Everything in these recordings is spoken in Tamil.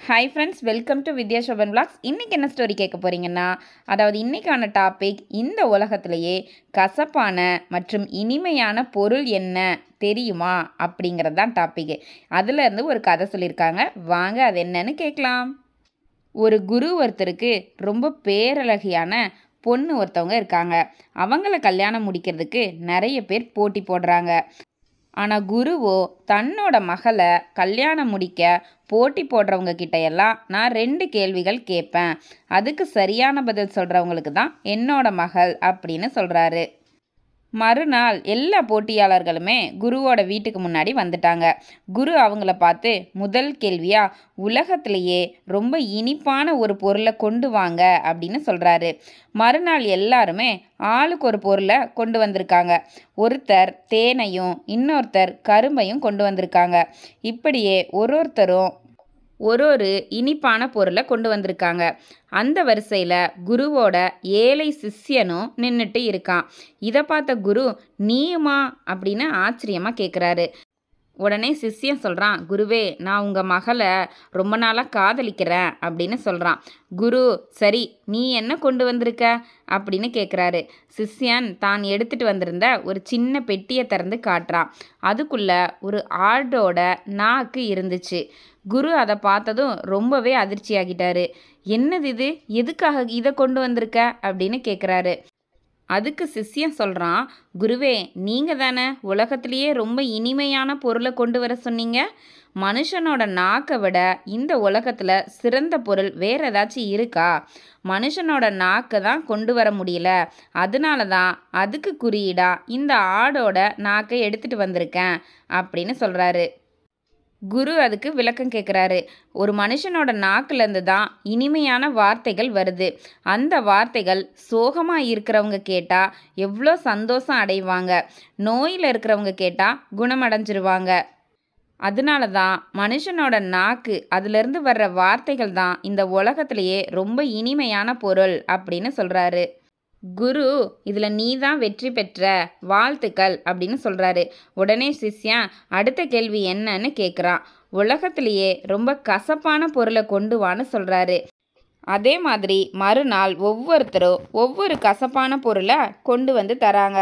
hi friends welcome to Vidya Sobhan vlogs இன்றைக்கி என்ன ஸ்டோரி கேட்க போகிறீங்கன்னா அதாவது இன்றைக்கான டாபிக் இந்த உலகத்திலேயே கசப்பான மற்றும் இனிமையான பொருள் என்ன தெரியுமா அப்படிங்கிறது தான் டாபிக் அதுலேருந்து ஒரு கதை சொல்லியிருக்காங்க வாங்க அது என்னன்னு கேட்கலாம் ஒரு குரு ஒருத்தருக்கு ரொம்ப பேரழகியான பொண்ணு ஒருத்தவங்க இருக்காங்க அவங்கள கல்யாணம் முடிக்கிறதுக்கு நிறைய பேர் போட்டி போடுறாங்க ஆனால் குருவோ தன்னோட மகளை கல்யாணம் முடிக்க போட்டி போடுறவங்க கிட்ட எல்லாம் நான் ரெண்டு கேள்விகள் கேட்பேன் அதுக்கு சரியான பதில் சொல்கிறவங்களுக்கு தான் என்னோட மகள் அப்படின்னு சொல்கிறாரு மறுநாள் எல்லா போட்டியாளர்களுமே குருவோட வீட்டுக்கு முன்னாடி வந்துட்டாங்க குரு அவங்கள பார்த்து முதல் கேள்வியா உலகத்திலேயே ரொம்ப இனிப்பான ஒரு பொருளை கொண்டு வாங்க அப்படின்னு சொல்கிறாரு மறுநாள் எல்லாருமே ஆளுக்கு ஒரு பொருளை கொண்டு வந்திருக்காங்க ஒருத்தர் தேனையும் இன்னொருத்தர் கரும்பையும் கொண்டு வந்திருக்காங்க இப்படியே ஒரு ஒருத்தரும் ஒரு ஒரு இனிப்பான பொருளை கொண்டு வந்திருக்காங்க அந்த வரிசையில் குருவோட ஏழை சிஷ்யனும் நின்றுட்டு இருக்கான் இதை பார்த்த குரு நீயுமா அப்படின்னு ஆச்சரியமாக கேட்குறாரு உடனே சிஷ்யன் சொல்கிறான் குருவே நான் உங்கள் மகளை ரொம்ப நாளாக காதலிக்கிறேன் அப்படின்னு சொல்கிறான் குரு சரி நீ என்ன கொண்டு வந்திருக்க அப்படின்னு கேட்குறாரு சிஷ்யன் தான் எடுத்துகிட்டு வந்திருந்த ஒரு சின்ன பெட்டியை திறந்து காட்டுறான் அதுக்குள்ள ஒரு ஆடோட நாக்கு இருந்துச்சு குரு அதை பார்த்ததும் ரொம்பவே அதிர்ச்சி ஆகிட்டாரு என்னது இது எதுக்காக இதை கொண்டு வந்திருக்க அப்படின்னு கேட்குறாரு அதுக்கு சிஷ்யன் சொல்கிறான் குருவே நீங்கள் தானே உலகத்திலேயே ரொம்ப இனிமையான பொருளை கொண்டு வர சொன்னீங்க மனுஷனோட நாக்கை விட இந்த உலகத்தில் சிறந்த பொருள் வேற ஏதாச்சும் இருக்கா மனுஷனோட நாக்கை தான் கொண்டு வர முடியல அதனால தான் அதுக்கு குறியீடா இந்த ஆடோட நாக்கை எடுத்துகிட்டு வந்திருக்கேன் அப்படின்னு சொல்கிறாரு குரு அதுக்கு விளக்கம் கேட்குறாரு ஒரு மனுஷனோட நாக்குலேருந்து தான் இனிமையான வார்த்தைகள் வருது அந்த வார்த்தைகள் சோகமாக இருக்கிறவங்க கேட்டால் எவ்வளோ சந்தோஷம் அடைவாங்க நோயில் இருக்கிறவங்க கேட்டால் குணமடைஞ்சிருவாங்க அதனால தான் மனுஷனோட நாக்கு அதுலேருந்து வர்ற வார்த்தைகள் தான் இந்த உலகத்திலேயே ரொம்ப இனிமையான பொருள் அப்படின்னு சொல்கிறாரு குரு இதில் நீ தான் வெற்றி பெற்ற வாழ்த்துக்கள் அப்படின்னு சொல்கிறாரு உடனே சிஷ்யன் அடுத்த கேள்வி என்னன்னு கேட்குறான் உலகத்திலேயே ரொம்ப கசப்பான பொருளை கொண்டு வான்னு சொல்கிறாரு அதே மாதிரி மறுநாள் ஒவ்வொருத்தரும் ஒவ்வொரு கசப்பான பொருளை கொண்டு வந்து தராங்க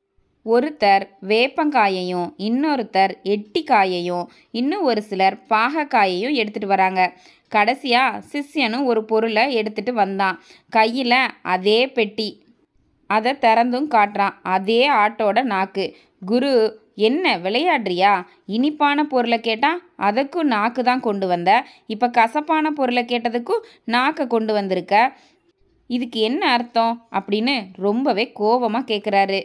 ஒருத்தர் வேப்பங்காயையும் இன்னொருத்தர் எட்டிக்காயையும் இன்னும் ஒரு சிலர் பாகக்காயையும் எடுத்துகிட்டு வராங்க கடைசியாக சிஷ்யனும் ஒரு பொருளை எடுத்துகிட்டு வந்தான் கையில் அதே பெட்டி அதை திறந்தும் காட்டுறான் அதே ஆட்டோட நாக்கு குரு என்ன விளையாடுறியா இனிப்பான பொருளை கேட்டால் அதுக்கும் நாக்கு தான் கொண்டு வந்த இப்போ கசப்பான பொருளை கேட்டதுக்கும் நாக்கை கொண்டு வந்திருக்க இதுக்கு என்ன அர்த்தம் அப்படின்னு ரொம்பவே கோபமாக கேட்குறாரு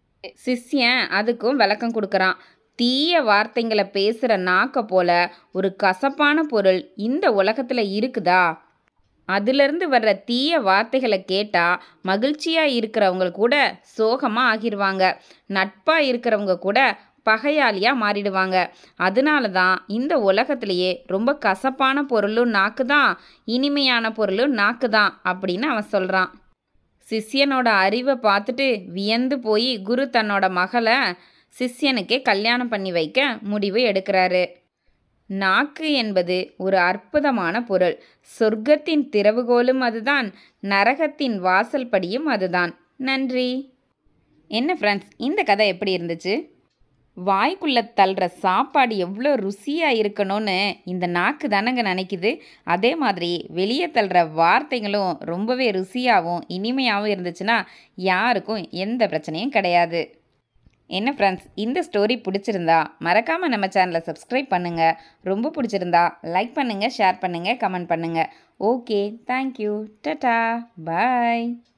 சிஷ்யன் அதுக்கும் விளக்கம் கொடுக்குறான் தீய வார்த்தைங்களை பேசுகிற நாக்கை போல ஒரு கசப்பான பொருள் இந்த உலகத்தில் இருக்குதா அதிலிருந்து வர்ற தீய வார்த்தைகளை கேட்டால் மகிழ்ச்சியாக இருக்கிறவங்க கூட சோகமாக ஆகிடுவாங்க நட்பாக இருக்கிறவங்க கூட பகையாளியாக மாறிடுவாங்க அதனால தான் இந்த உலகத்திலேயே ரொம்ப கசப்பான பொருளும் நாக்கு தான் இனிமையான பொருளும் நாக்கு தான் அப்படின்னு அவன் சொல்கிறான் சிஷ்யனோட அறிவை பார்த்துட்டு வியந்து போய் குரு தன்னோட மகளை சிஷ்யனுக்கே கல்யாணம் பண்ணி வைக்க முடிவு எடுக்கிறாரு நாக்கு என்பது ஒரு அற்புதமான பொருள் சொர்க்கத்தின் திறவுகோலும் அதுதான் நரகத்தின் வாசல் படியும் அதுதான் நன்றி என்ன ஃப்ரெண்ட்ஸ் இந்த கதை எப்படி இருந்துச்சு வாய்க்குள்ளே தள்ளுற சாப்பாடு எவ்வளோ ருசியாக இருக்கணும்னு இந்த நாக்கு தானங்க நினைக்குது அதே மாதிரி வெளியே தள்ளுற வார்த்தைகளும் ரொம்பவே ருசியாகவும் இனிமையாகவும் இருந்துச்சுன்னா யாருக்கும் எந்த பிரச்சனையும் கிடையாது என்ன ஃப்ரெண்ட்ஸ் இந்த ஸ்டோரி பிடிச்சிருந்தா மறக்காமல் நம்ம சேனலை சப்ஸ்கிரைப் பண்ணுங்கள் ரொம்ப பிடிச்சிருந்தா லைக் பண்ணுங்கள் ஷேர் பண்ணுங்கள் கமெண்ட் பண்ணுங்கள் ஓகே தேங்க்யூ டட்டா பாய்